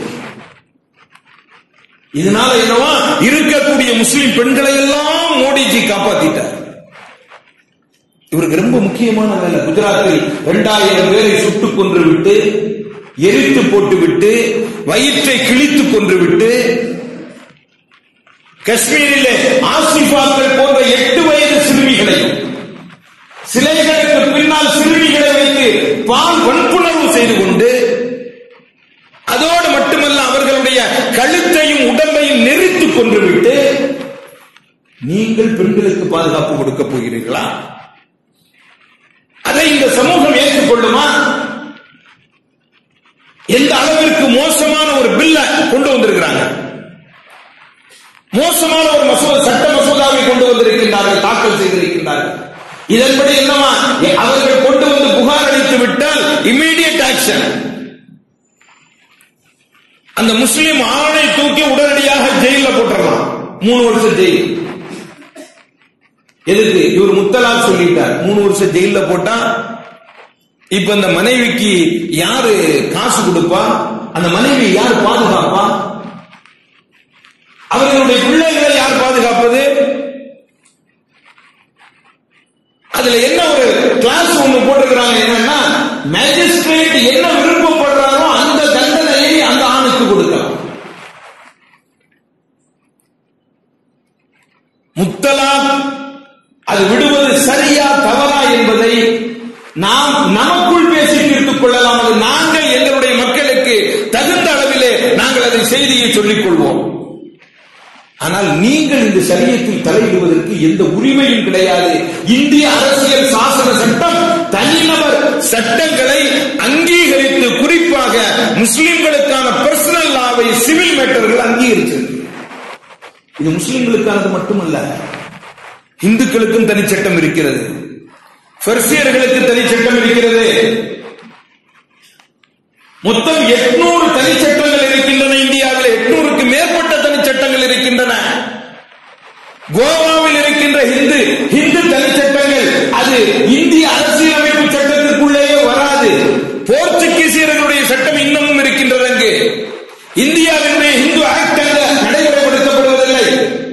இதனால என்னவா இருக்கக்கூடிய முஸ்லிம் பெண்களை எல்லாம் மோடிஜி காப்பாத்திட்டார் இவருக்கு ரொம்ப முக்கியமான வேலை குஜராத்தில் இரண்டாயிரம் பேரை சுட்டுக் கொன்று விட்டு எரித்து போட்டு விட்டு வயிற்றை கிழித்து கொன்று விட்டு காஷ்மீரிலே ஆசிஃபாக்கள் போன்ற எட்டு வயது சிறுமிகளையும் சிலைகளுக்கு பின்னால் சிறுமிகளை வைத்து பால் வன்புணர்வு செய்து கொண்டு அதோடு மட்டுமல்ல அவர்களுடைய கழுத்தையும் உடம்பையும் நெறித்துக் கொன்றுவிட்டு நீங்கள் பெண்களுக்கு பாதுகாப்பு கொடுக்க போகிறீர்களா அதை இந்த சமூகம் ஏற்றுக்கொள்ளுமா எந்த அளவிற்கு மோசமான ஒரு பில்ல கொண்டு வந்திருக்கிறாங்க மோசமான ஒரு மசோதா சட்ட மசோதாவை கொண்டு வந்திருக்கின்றார்கள் தாக்கல் செய்திருக்கின்றார்கள் இதன்படி என்னவா அவர்கள் கொண்டு வந்து புகார் அளித்து விட்டால் இம்மீடியட் ஆக்ஷன் அந்த முஸ்லிம் ஆணை தூக்கி உடனடியாக ஜெயில போட்டுடலாம் மூணு வருஷம் ஜெயில் எதுக்கு இவர் முத்தலாக் சொல்லிட்டார் மூணு வருஷம் ஜெயில போட்டா இப்ப அந்த மனைவிக்கு யாரு காசு கொடுப்பா அந்த மனைவி யார் பாதுகாப்பா அவர்களுடைய பிள்ளைகளை யார் பாதுகாப்பது அதுல என்ன ஒரு கிளாஸ் ஒண்ணு போட்டிருக்கிறாங்க என்னன்னா மேஜிஸ்ட்ரேட் என்ன விருப்பப்படுறாரோ அந்த தண்டனையை அந்த ஆணுக்கு கொடுக்கலாம் முத்தலாக் அது விடுவது சரியா தவறா என்பதை நாம் நமக்குள் பேசி தீர்த்துக் கொள்ளலாம் அது நாங்கள் எங்களுடைய மக்களுக்கு தகுந்த அளவிலே நாங்கள் அதை செய்தியை சொல்லிக் கொள்வோம் ஆனால் நீங்கள் இந்த சரியத்தில் தலையிடுவதற்கு எந்த உரிமையும் கிடையாது இந்திய அரசியல் சாசன சட்டம் தனிநபர் சட்டங்களை அங்கீகரித்து குறிப்பாக முஸ்லிம்களுக்கான பர்சனல் லாவை சிவில் மேட்டர்கள் அங்கீகரிச்சிருக்கு இது முஸ்லிம்களுக்கானது மட்டுமல்ல இந்துக்களுக்கும் தனிச்சட்டம் இருக்கிறது பெர்சியர்களுக்கு தனிச்சட்டம் இருக்கிறது மொத்தம் எட்நூறு தனிச்சட்டங்கள் இருக்கின்றன இந்தியாவில் எட்நூறுக்கு மேற்பட்ட தனிச்சட்டங்கள் இருக்கின்றன கோவாவில் இருக்கின்ற இந்து இந்து தனிச்சட்டங்கள் அது இந்திய அரசியலமைப்பு சட்டத்திற்குள்ளேயே வராது போர்ச்சுகீசியர்களுடைய சட்டம் இன்னமும் இருக்கின்றது அங்கு இந்தியாவினுடைய இந்து ஆக்ட் அங்க நடைமுறைப்படுத்தப்படுவதில்லை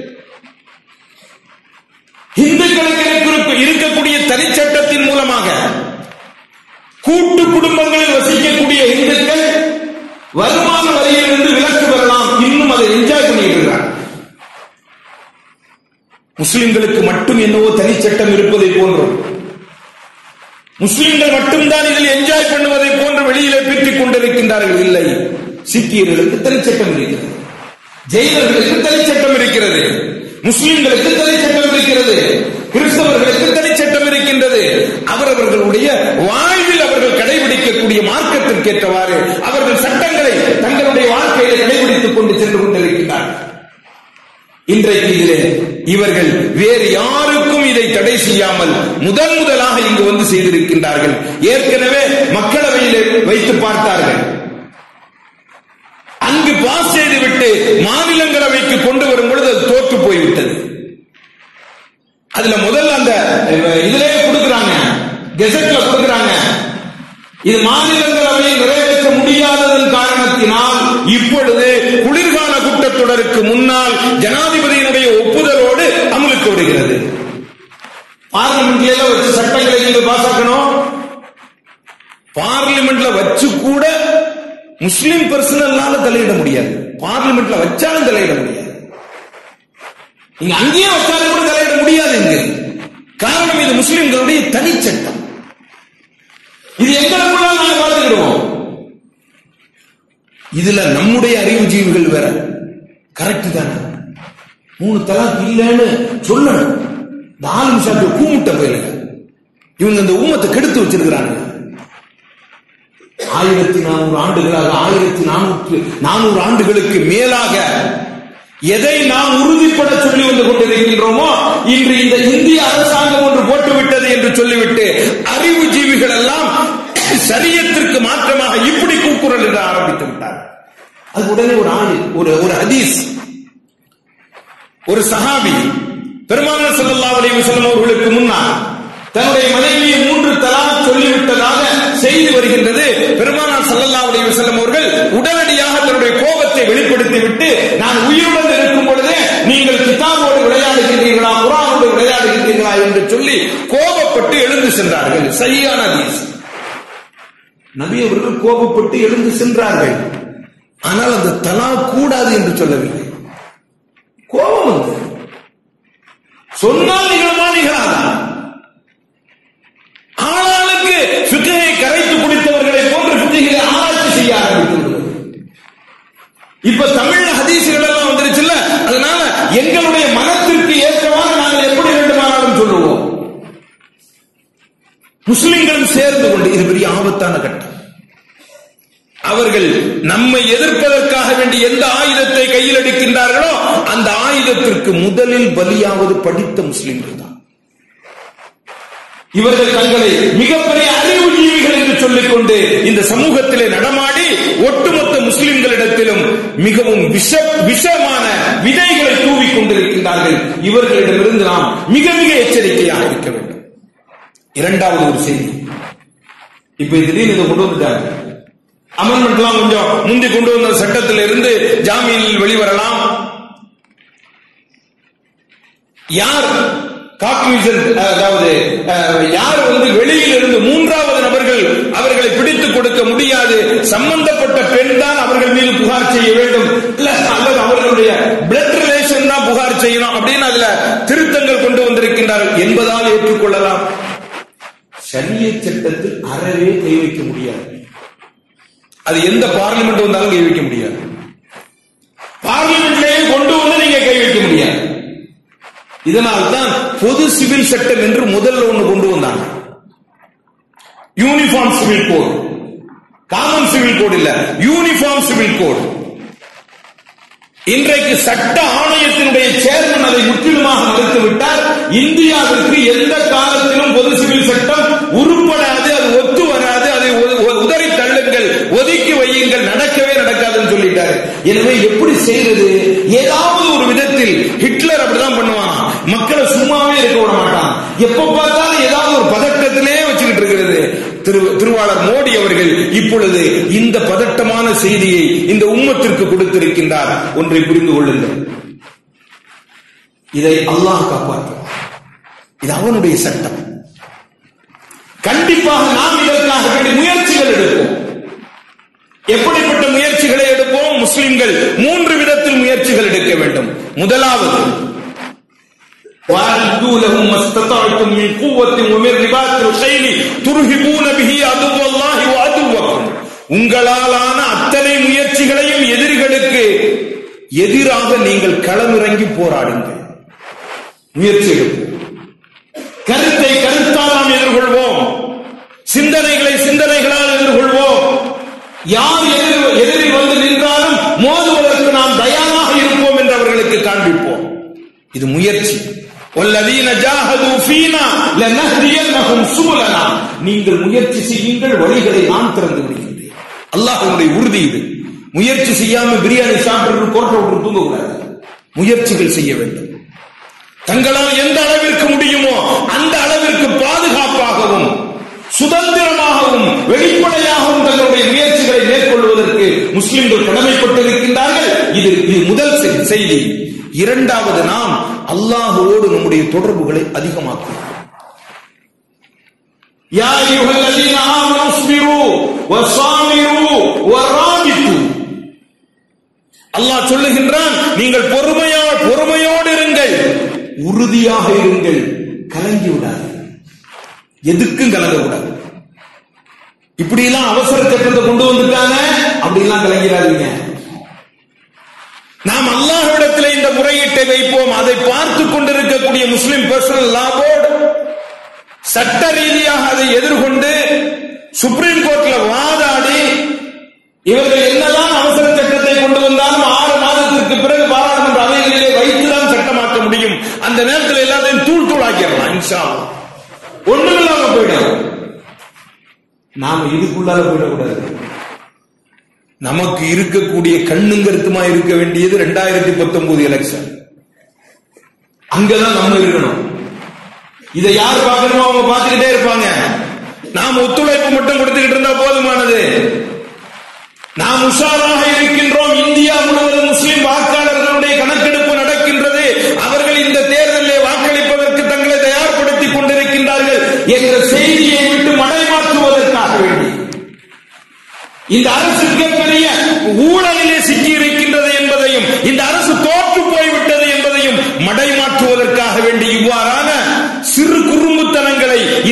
இந்துக்களுக்கு இருக்க- இருக்கக்கூடிய தனிச்சட்டத்தின் மூலமாக கூட்டு குடும்பங்களில் வசிக்கக்கூடிய இந்துக்கள் வருமான வரியிலிருந்து விலக்கு பெறலாம் இன்னும் அதை என்ஜாய் பண்ணிட்டு இருக்காங்க முஸ்லிம்களுக்கு மட்டும் என்னவோ தனிச்சட்டம் இருப்பதை போன்றும் முஸ்லிம்கள் மட்டும்தான் இதில் என்ஜாய் பண்ணுவதை போன்று வெளியிலே பீற்றிக் கொண்டிருக்கின்றார்கள் இல்லை சீக்கியர்களுக்கு தனிச்சட்டம் இருக்கிறது ஜெயினர்களுக்கு தனிச்சட்டம் இருக்கிறது முஸ்லிம்களுக்கு தனிச்சட்டம் இருக்கிறது கிறிஸ்தவர்களுக்கு தனிச்சட்டம் இருக்கின்றது அவரவர்களுடைய வாழ்வில் அவர்கள் கடைபிடிக்கக்கூடிய மார்க்கத்திற்கேற்றவாறு அவர்கள் சட்டங்களை தங்களுடைய வாழ்க்கையில கடைபிடித்துக் கொண்டு சென்று கொண்டிருக்கிறார்கள் இன்றைக்கு இதிலே இவர்கள் வேறு யாருக்கும் இதை தடை செய்யாமல் முதன் முதலாக இங்கு வந்து செய்திருக்கின்றார்கள் ஏற்கனவே மக்களவையில் வைத்து பார்த்தார்கள் அங்கு பாஸ் செய்துவிட்டு மாநிலங்களவைக்கு கொண்டு வரும் பொழுது அது தோற்று போய்விட்டது அதுல முதல்ல அந்த அஹ், இதிலே கொடுக்கறாங்க கெசட்ல கொடுக்கறாங்க இது மாநிலங்களவையை நிறைவேற்ற முடியாததன் காரணத்தினால் இப்பொழுது குளிர்கால கூட்டத்தொடருக்கு முன்னால் ஜனாதிபதியினுடைய ஒப்புதலோடு அமலுக்கு வருகிறது பார்லிமெண்ட்ல எல்லாம் வச்சு சட்டங்களை நீங்க பாஸ் ஆக்கணும் பார்லிமெண்ட்ல வச்சு கூட முஸ்லிம் பர்சனல்னால தலையிட முடியாது பார்லிமெண்ட்ல வச்சாலும் தலையிட முடியாது நீங்க அங்கேயே வச்சாலும் கூட தலையிட முடியாது இங்கு காரணம் இது முஸ்லிம்களுடைய தனிச்சட்டம் இது எங்களுக்குள்ள நாங்க பார்த்துக்கிடுவோம் இதுல நம்முடைய அறிவு ஜீவிகள் வேற கரெக்ட் தானே மூணு தலாக் இல்லைன்னு சொல்லணும் இந்த ஆளும் சாப்பிட்டு கூமுட்ட போயிருங்க இவங்க இந்த ஊமத்தை கெடுத்து வச்சிருக்கிறாங்க ஆயிரத்தி நானூறு ஆண்டுகளாக ஆயிரத்தி நானூற்று நானூறு ஆண்டுகளுக்கு மேலாக எதை நாம் உறுதிப்பட சொல்லி வந்து கொண்டிருக்கின்றோமோ இன்று இந்த இந்திய அரசாங்கம் ஒன்று போட்டுவிட்டது என்று சொல்லிவிட்டு அறிவு ஜீவிகள் எல்லாம் சரியத்திற்கு மாற்றமாக இப்படி கூக்குரல் இட ஆரம்பித்து விட்டார் அது உடனே ஒரு ஆள் ஒரு ஒரு ஹதீஸ் ஒரு சஹாபி பெருமானார் ஸல்லல்லாஹு அலைஹி வஸல்லம் அவர்களுக்கு முன்னால் தன்னுடைய மனைவியை மூன்று தலாக் சொல்லிவிட்டதாக செய்தி வருகின்றது பெருமானார் ஸல்லல்லாஹு அலைஹி வஸல்லம் அவர்கள் உடனடியாக தன்னுடைய கோபத்தை வெளிப்படுத்தி விட்டு நான் உயிருடன் இருக்கும் பொழுதே நீங்கள் கிதாபோடு விளையாடுகின்றீர்களா குரானோடு விளையாடுகின்றீர்களா என்று சொல்லி கோபப்பட்டு எழுந்து சென்றார்கள் சரியான ஹதீஸ் நபி அவர்கள் கோபப்பட்டு எழுந்து சென்றார்கள் ஆனால் அந்த தலா கூடாது என்று சொல்லவில்லை கோபம் கோபம் வந்து சொன்னால் நிகழமா நிகழாதா ஆளாளுக்கு ஃபிக்ஹை கரைத்து குடித்தவர்களை போன்று ஃபிக்ஹிலே ஆராய்ச்சி செய்ய ஆரம்பித்து விடுவது இப்ப தமிழ்ல ஹதீசுகள் எல்லாம் வந்துருச்சுல்ல அதனால எங்களுடைய மனத்திற்கு ஏற்றவாறு நாங்கள் எப்படி வேண்டுமானாலும் சொல்லுவோம் முஸ்லிம்களும் சேர்ந்து கொண்டு இது பெரிய ஆபத்தான கட்டம் அவர்கள் நம்மை எதிர்ப்பதற்காக வேண்டி எந்த ஆயுதத்தை கையில் எடுக்கின்றார்களோ அந்த ஆயுதத்திற்கு முதலில் பலியாவது படித்த முஸ்லிம்கள் தான் இவர்கள் தங்களை மிகப்பெரிய அறிவுஜீவிகள் என்று சொல்லிக் கொண்டு இந்த சமூகத்திலே நடமாடி ஒட்டுமொத்த முஸ்லிம்களிடத்திலும் மிகவும் விஷ விஷமான விதைகளை தூவிக் கொண்டிருக்கின்றார்கள் இவர்களிடமிருந்து நாம் மிக மிக எச்சரிக்கையாக இருக்க வேண்டும் இரண்டாவது ஒரு செய்தி இப்ப திடீர்னு இதை கொண்டு வந்துட்டாங்க அமெண்ட்மெண்ட்லாம் கொஞ்சம் முந்தி கொண்டு வந்த சட்டத்தில் இருந்து ஜாமீனில் வெளிவரலாம் யார் காக்னிசன் அதாவது அஹ், யார் வந்து வெளியில் இருந்து மூன்றாவது நபர்கள் அவர்களை பிடித்துக் கொடுக்க முடியாது சம்பந்தப்பட்ட பெண் தான் அவர்கள் மீது புகார் செய்ய வேண்டும் இல்ல அல்லது அவர்களுடைய பிளட் ரிலேஷன் தான் புகார் செய்யணும் அப்படின்னு அதுல திருத்தங்கள் கொண்டு வந்திருக்கின்றார்கள் என்பதால் ஏற்றுக்கொள்ளலாம் சரிய சட்டத்தில் அறவே கை வைக்க முடியாது அது எந்த பார்லிமெண்ட் வந்தாலும் கை வைக்க முடியாது பார்லிமெண்ட்லயே கொண்டு வந்து நீங்க கை வைக்க முடியாது இதனால் தான் பொது சிவில் சட்டம் என்று முதல்ல ஒண்ணு கொண்டு வந்தாங்க uniform civil code common civil code இல்ல யூனிஃபார்ம் சிவில் கோட் இன்றைக்கு சட்ட ஆணையத்தினுடைய சேர்மன் அதை முற்றிலுமாக மறுத்து விட்டார் இந்தியாவிற்கு எந்த காலத்திலும் பொது சிவில் சட்டம் உருப்படாது அது ஒத்து வராது அதை ஒ- ஒ- உதறி தள்ளுங்கள் ஒதுக்கி வையுங்கள் நடக்கவே நடக்காதுன்னு சொல்லிட்டாரு எனவே எப்படி செய்யறது ஏதாவது ஒரு விதத்தில் ஹிட்லர் அப்படிதான் பண்ணுவான் மக்களை சும்மாவே இருக்க விட மாட்டான் எப்ப பார்த்தாலும் ஏதாவது ஒரு பதட்டத்திலே வச்சுக்கிட்டு இருக்கிறது திரு திருவாளர் மோடி அவர்கள் இப்பொழுது இந்த பதட்டமான செய்தியை இந்த உம்மத்திற்கு கொடுத்திருக்கின்றார் ஒன்றை புரிந்து கொள்ளுங்கள் இதை அல்லாஹ் காப்பாற்றுவார் இது அவனுடைய சட்டம் கண்டிப்பாக நாம் இதற்காக வேண்டிய முயற்சிகள் எடுப்போம் எப்படிப்பட்ட முயற்சிகளை எடுப்போம் முஸ்லிம்கள் மூன்று விதத்தில் முயற்சிகள் எடுக்க வேண்டும் முதலாவது وأعدوا لهم ما استطعتم من قوة ومن رباط الخيل ترهبون به عدو الله وعدوكم உங்களாலான அத்தனை முயற்சிகளையும் எதிரிகளுக்கு எதிராக நீங்கள் களமிறங்கி போராடுங்கள் முயற்சி எடுப்போம் கருத்தை கருத்தால் நாம் எதிர்கொள்வோம் சிந்தனைகளை சிந்தனைகளால் எதிர்கொள்வோம் யார் எதிர் எதிரி வந்து நின்றாலும் மோதுவதற்கு நாம் தயாராக இருப்போம் என்று அவர்களுக்கு காண்பிப்போம் இது முயற்சி والذين جاهدوا فينا لنهدينهم سبلنا நீங்கள் முயற்சி செய்யுங்கள் வழிகளை நான் திறந்து விடுகின்றேன் அல்லாஹ்வுடைய உறுதி இது முயற்சி செய்யாம பிரியாணி சாப்பிட்டு கோட்டை விட்டு தூங்கக்கூடாது முயற்சிகள் செய்ய வேண்டும் தங்களால் எந்த அளவிற்கு முடியுமோ அந்த அளவிற்கு பாதுகாப்பாகவும் சுதந்திரமாகவும் வெளிப்படையாகவும் தங்களுடைய முயற்சிகளை மேற்கொள்வதற்கு முஸ்லிம்கள் கடமைப்பட்டிருக்கின்றார்கள் இது இது முதல் செ- செய்தி இரண்டாவது நாம் அல்லாஹுவோடு நம்முடைய தொடர்புகளை அதிகமாக்குவோம் யா அய்யுஹல்லதீன ஆமனு இஸ்பிரு வஸாபிரு வராபித்து அல்லாஹ் சொல்லுகின்றான் நீங்கள் பொறுமையா பொறுமையோடு இருங்கள் உறுதியாக இருங்கள் கலங்கி விடாது எதுக்கும் கலங்க கூடாது இப்படி எல்லாம் அவசர சட்டத்தை கொண்டு வந்துட்டாங்க அப்படி எல்லாம் கலங்கிறாதீங்க நாம் அல்லாஹ்விடத்தில் இந்த முறையீட்டை வைப்போம் அதை பார்த்து கொண்டிருக்கக்கூடிய முஸ்லிம் பர்சனல் லா போர்டு சட்ட ரீதியாக அதை எதிர்கொண்டு சுப்ரீம் கோர்ட்ல வாதாடி இவர்கள் என்னதான் அவசர சட்டத்தை கொண்டு வந்தாலும் ஆறு மாதத்திற்கு பிறகு பாராளுமன்ற அவைகளிலே வைத்துதான் சட்டமாக்க முடியும் அந்த நேரத்தில் எல்லாத்தையும் தூள் தூளாக்கிடலாம் இன்ஷா அல்லாஹ். ஒண்ணுமில்லாம போயிடும் நாம இதுக்குள்ளால போயிடக்கூடாது நமக்கு இருக்கக்கூடிய கண்ணும் கருத்துமா இருக்க வேண்டியது ரெண்டாயிரத்தி பத்தொன்பது எலெக்ஷன் அங்கதான் நம்ம இருக்கணும் இதை யார் பார்க்கணுமோ அவங்க பார்த்துக்கிட்டே இருப்பாங்க நாம் ஒத்துழைப்பு மட்டும் கொடுத்துக்கிட்டு இருந்தா போதுமானது நாம் உஷாராக இருக்கின்றோம் இந்தியா முழுவதும் முஸ்லிம் வாக்காளர்களுடைய கணக்கெடுப்பு நடக்கின்றது அவர்கள் இந்த தேர்தலில் வாக்களிப்பதற்கு தங்களை தயார்படுத்திக் கொண்டிருக்கின்றார்கள் என்ற செய்தியை விட்டு மடைமாற்றுவதற்காக வேண்டி இந்த அரசு மிகப்பெரிய ஊழலிலே சிக்கி இருக்கின்றது என்பதையும் இந்த அரசு தோற்று போய்விட்டது என்பதையும்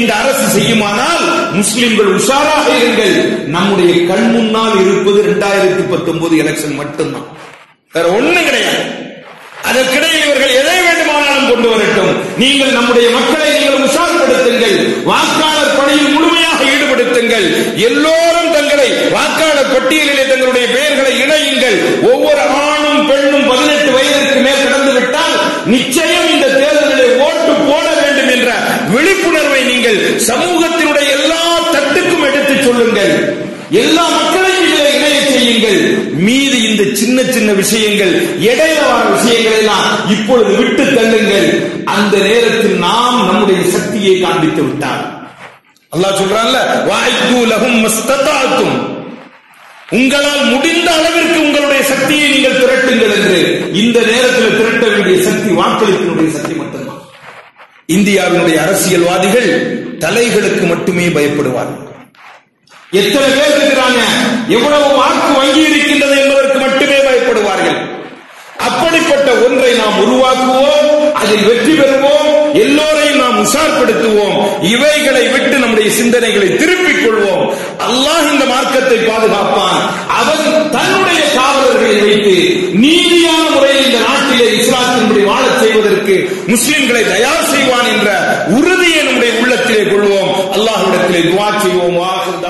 இந்த அரசு செய்யுமானால் முஸ்லிம்கள் உஷாராக இருங்கள் நம்முடைய கண் முன்னால் இருப்பது இரண்டாயிரத்தி பத்தொன்பது எலெக்ஷன் மட்டும்தான் வேற ஒண்ணும் கிடையாது அதற்கிடையில் இவர்கள் எதை வேண்டுமானாலும் கொண்டு வரட்டும் நீங்கள் நம்முடைய மக்களை நீங்கள் உஷார்படுத்துங்கள் வாக்காளர் பணியில் முழுமையாக ஈடுபடுத்துங்கள் எல்லோரும் தங்களை வாக்காளர் பட்டியலிலே தங்களுடைய பெயர்களை இணையுங்கள் ஒவ்வொரு ஆணும் பெண்ணும் பதினெட்டு வயதிற்கு மேல் கடந்து விட்டால் நிச்சயம் இந்த தேர்தலிலே ஓட்டு போட வேண்டும் என்ற விழிப்புணர்வை நீங்கள் சமூகத்தினுடைய எல்லா தட்டுக்கும் எடுத்துச் சொல்லுங்கள் எல்லா மக்களையும் இதில் இணைய செய்யுங்கள் மீது இந்த சின்ன சின்ன விஷயங்கள் இடையில வர விஷயங்களை எல்லாம் இப்பொழுது விட்டு தள்ளுங்கள் அந்த நேரத்தில் நாம் நம்முடைய சக்தியை காண்பித்து விட்டார் அல்லாஹ் சொல்றான்ல வாய்க்கு லகும் மஸ்ததாத்தும் உங்களால் முடிந்த அளவிற்கு உங்களுடைய சக்தியை நீங்கள் திரட்டுங்கள் என்று இந்த நேரத்தில் திரட்ட வேண்டிய சக்தி வாக்களிப்பினுடைய சக்தி மட்டும்தான் இந்தியாவினுடைய அரசியல்வாதிகள் தலைகளுக்கு மட்டுமே பயப்படுவார்கள் எத்தனை பேர் இருக்கிறாங்க எவ்வளவு வாக்கு வங்கி இருக்கின்றது என்பதற்கு மட்டுமே பயப்படுவார்கள் அப்படிப்பட்ட ஒன்றை நாம் உருவாக்குவோம் அதில் வெற்றி பெறுவோம் எல்லோரையும் நாம் உஷார்படுத்துவோம் இவைகளை விட்டு நம்முடைய சிந்தனைகளை திருப்பிக் கொள்வோம் அல்லாஹ் இந்த மார்க்கத்தை பாதுகாப்பான் அவன் தன்னுடைய காவலர்களை வைத்து நீதியான முறையில் இந்த நாட்டிலே இஸ்லாத்தின்படி வாழச் செய்வதற்கு முஸ்லிம்களை தயார் செய்வான் என்ற உறுதியை நம்முடைய உள்ளத்திலே கொள்வோம் அல்லாஹ்விடத்திலே துவா செய்வோம் வாக்கு